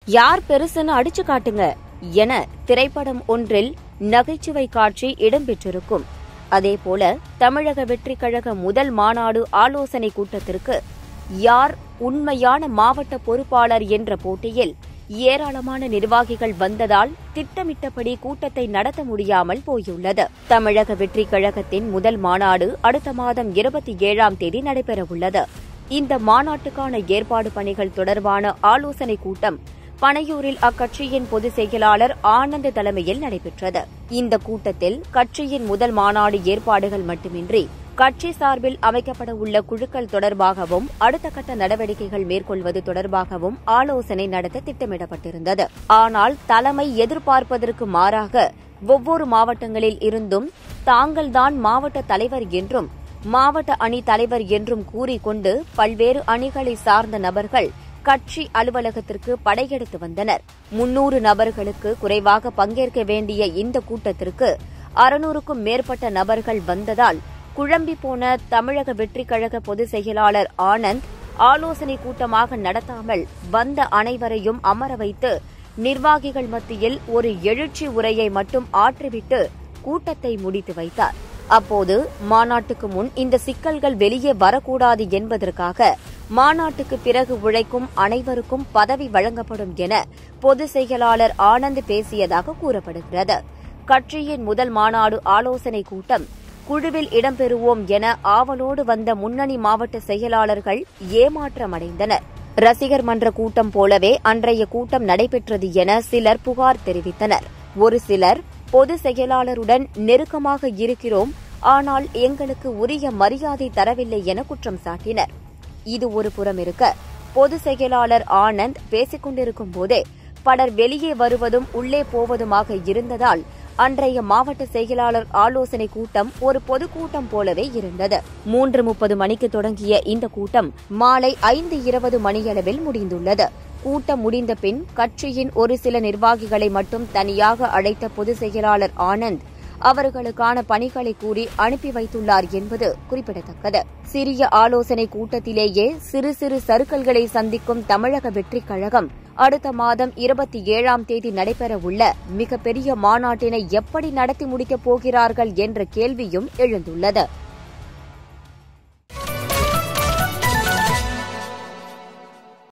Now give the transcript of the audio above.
யார் பெருசுன்னு அடிச்சு காட்டுங்க என திரைப்படம் ஒன்றில் நகைச்சுவை காட்சி இடம்பெற்றிருக்கும் அதேபோல தமிழக வெற்றிக் கழக முதல் மாநாடு ஆலோசனை கூட்டத்திற்கு யார் உண்மையான மாவட்ட பொறுப்பாளர் என்ற போட்டியில் ஏராளமான நிர்வாகிகள் வந்ததால் திட்டமிட்டபடி கூட்டத்தை நடத்த முடியாமல் போயுள்ளது தமிழக வெற்றிக் கழகத்தின் முதல் மாநாடு அடுத்த மாதம் இருபத்தி ஏழாம் தேதி நடைபெறவுள்ளது இந்த மாநாட்டுக்கான ஏற்பாடு பணிகள் தொடர்பான ஆலோசனை கூட்டம் பனையூரில் அக்கட்சியின் பொதுச் செயலாளர் ஆனந்த் தலைமையில் நடைபெற்றது இந்த கூட்டத்தில் கட்சியின் முதல் மாநாடு ஏற்பாடுகள் மட்டுமின்றி கட்சி சார்பில் அமைக்கப்பட உள்ள குழுக்கள் தொடர்பாகவும் அடுத்த கட்ட நடவடிக்கைகள் மேற்கொள்வது தொடர்பாகவும் ஆலோசனை நடத்த திட்டமிடப்பட்டிருந்தது ஆனால் தலைமை எதிர்பார்ப்பதற்கு மாறாக ஒவ்வொரு மாவட்டங்களில் இருந்தும் தாங்கள்தான் மாவட்ட தலைவர் என்றும் மாவட்ட அணி தலைவர் என்றும் கூறிக்கொண்டு பல்வேறு அணிகளை சார்ந்த நபர்கள் கட்சி அலுவலகத்திற்கு படையெடுத்து வந்தனர் முன்னூறு நபர்களுக்கு குறைவாக பங்கேற்க வேண்டிய இந்த கூட்டத்திற்கு அறுநூறுக்கும் மேற்பட்ட நபர்கள் வந்ததால் குழம்பி போன தமிழக வெற்றிக் கழக பொதுச் செயலாளர் ஆனந்த் ஆலோசனை கூட்டமாக நடத்தாமல் வந்த அனைவரையும் அமர வைத்து நிர்வாகிகள் மத்தியில் ஒரு எழுச்சி உரையை மட்டும் ஆற்றிவிட்டு கூட்டத்தை முடித்து வைத்தார் அப்போது மாநாட்டுக்கு முன் இந்த சிக்கல்கள் வெளியே வரக்கூடாது என்பதற்காக மாநாட்டுக்கு பிறகு உழைக்கும் அனைவருக்கும் பதவி வழங்கப்படும் என பொதுச் செயலாளர் ஆனந்த் பேசியதாக கூறப்படுகிறது கட்சியின் முதல் மாநாடு ஆலோசனை கூட்டம் குழுவில் இடம்பெறுவோம் என ஆவலோடு வந்த முன்னணி மாவட்ட செயலாளர்கள் ஏமாற்றமடைந்தனர் ரசிகர் மன்ற கூட்டம் போலவே அன்றைய கூட்டம் நடைபெற்றது என சிலர் புகார் தெரிவித்தனர் ஒரு சிலர் பொது செயலாளருடன் நெருக்கமாக இருக்கிறோம் ஆனால் எங்களுக்கு உரிய மரியாதை தரவில்லை என குற்றம் சாட்டினர் இது ஒரு புறம் இருக்க பொது செயலாளர் ஆனந்த் பேசிக் கொண்டிருக்கும் போதே பலர் வெளியே வருவதும் உள்ளே போவதுமாக இருந்ததால் அன்றைய மாவட்ட செயலாளர் ஆலோசனை கூட்டம் ஒரு பொதுக்கூட்டம் போலவே இருந்தது மூன்று முப்பது மணிக்கு தொடங்கிய இந்த கூட்டம் மாலை ஐந்து இருபது மணியளவில் முடிந்துள்ளது கூட்டம் முடிந்த பின் கட்சியின் ஒரு சில நிர்வாகிகளை மட்டும் தனியாக அழைத்த பொதுச் செயலாளர் ஆனந்த் அவர்களுக்கான பணிகளை கூறி அனுப்பி வைத்துள்ளார் என்பது குறிப்பிடத்தக்கது சிறிய ஆலோசனை கூட்டத்திலேயே சிறு சிறு சறுக்கல்களை சந்திக்கும் தமிழக வெற்றிக் கழகம் அடுத்த மாதம் இருபத்தி ஏழாம் தேதி நடைபெறவுள்ள மிகப்பெரிய மாநாட்டினை எப்படி நடத்தி முடிக்கப் போகிறார்கள் என்ற கேள்வியும் எழுந்துள்ளது